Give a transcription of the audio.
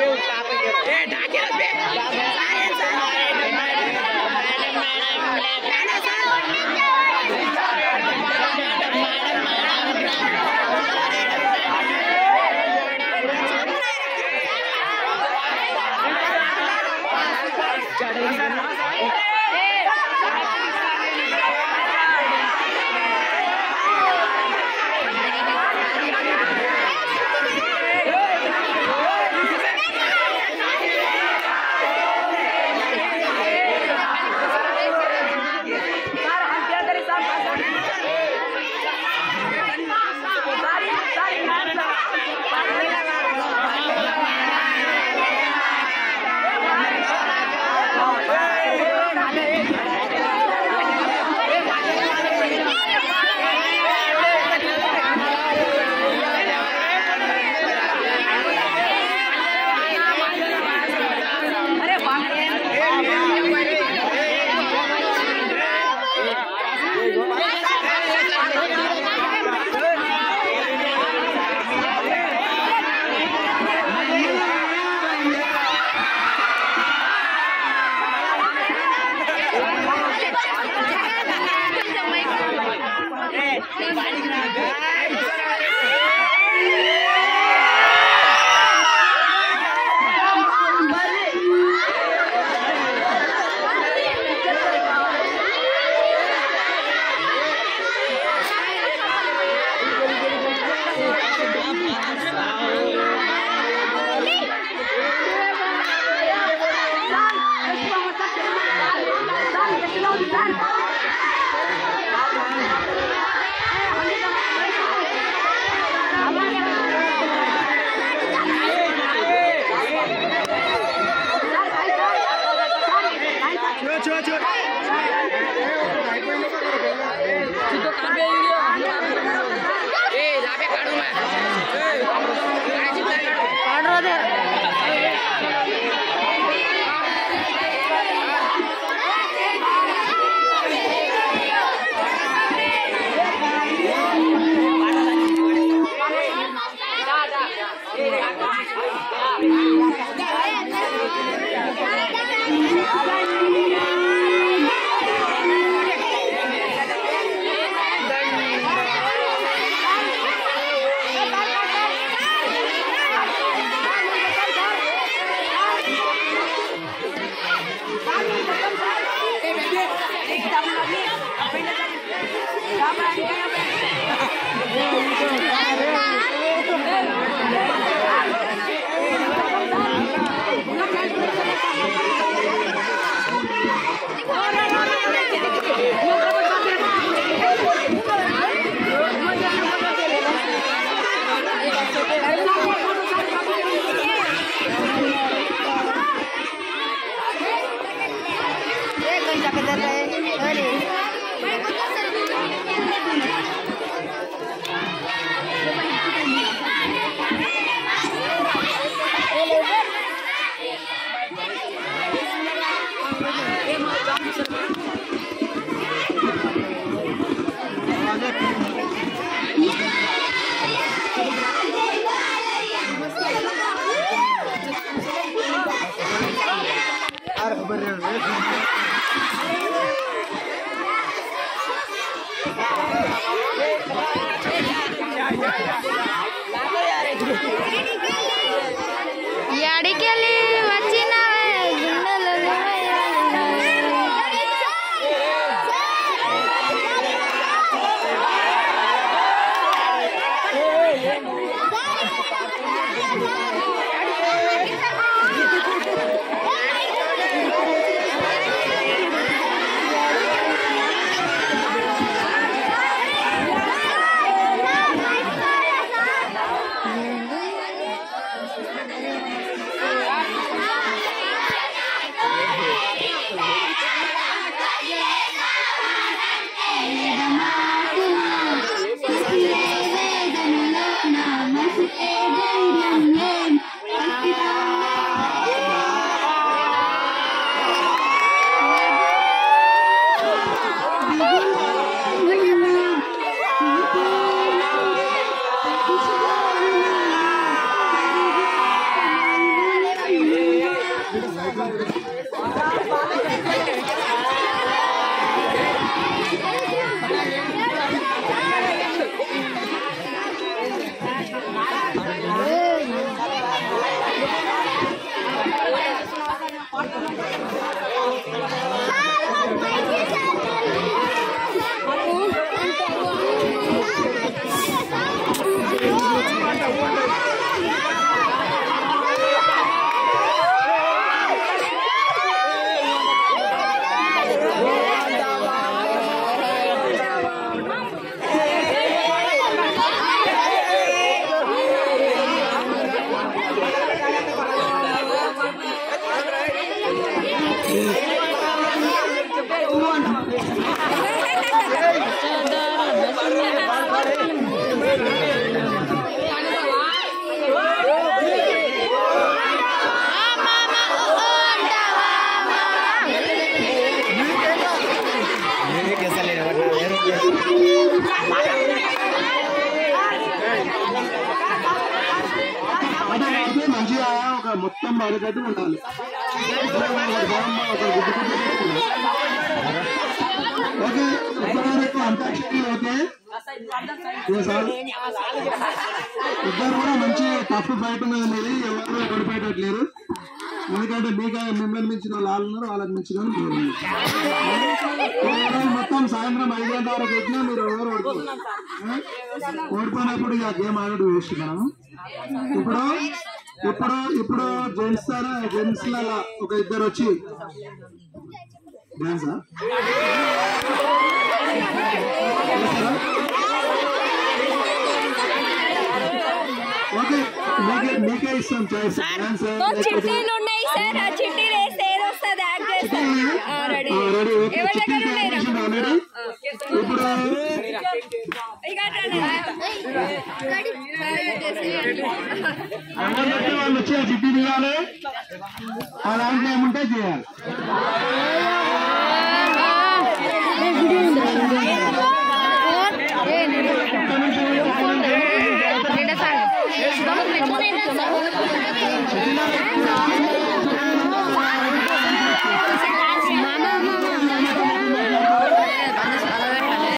ఎడికెళ్ళి వచ్చినవే గుండెలలో వేదనలో నా అంటే అయితే మంచిగా ఒక మొత్తం బాధకట్టు ఉండాలి ఒక గుడ్డు గుడ్డు పెట్టుకున్నాం. ఓకే ఇప్పటివరకు అంతాక్షరి ఓకే ఏ సార్ ఇద్దరు కూడా మంచి టఫ్ ఫైట్ ఉన్నది మీది ఎవరు ఓడిపోయేటట్లేరు ఎందుకంటే మీకు మిమ్మల్ని మించిన వాళ్ళు ఉన్నారు వాళ్ళకి మించిన వాళ్ళు మీరు ఉన్నారు. ఓవరాల్ మొత్తం సాయంత్రం ఐదు గంటల వరకు వచ్చినా మీరు ఎవరు ఓడిపోరు ఆ? ఓడిపోయినప్పుడు ఇక గేమ్ ఆడడం వేస్ట్ మనం ఇప్పుడు ఇప్పుడు ఇప్పుడు జెంట్స్ ద్వారా జెంట్స్ లాగా ఒక ఇద్దరు వచ్చి డాన్సా చేస్తారా? ఓకే మీకే మీకే ఇస్తాం చాయిస్ డాన్స్ చిట్టీలు ఉన్నాయి సార్ ఆ చిట్టీలు వేస్తే ఏది వస్తుంది యాక్ట్ చేస్తాను రెడీ రెడీ ఓకే ఎవరి చిట్టి దగ్గర ఉన్నాయి రా? క్యాల్కులేషన్ ఆల్రెడీ ఇప్పుడు ఇక అట్లనే రా. ఎవరు చెప్పిన వాళ్ళు వచ్చి ఆ చిట్టి తీయాలి ఆ దాంట్లో ఏముంటే చేయాలి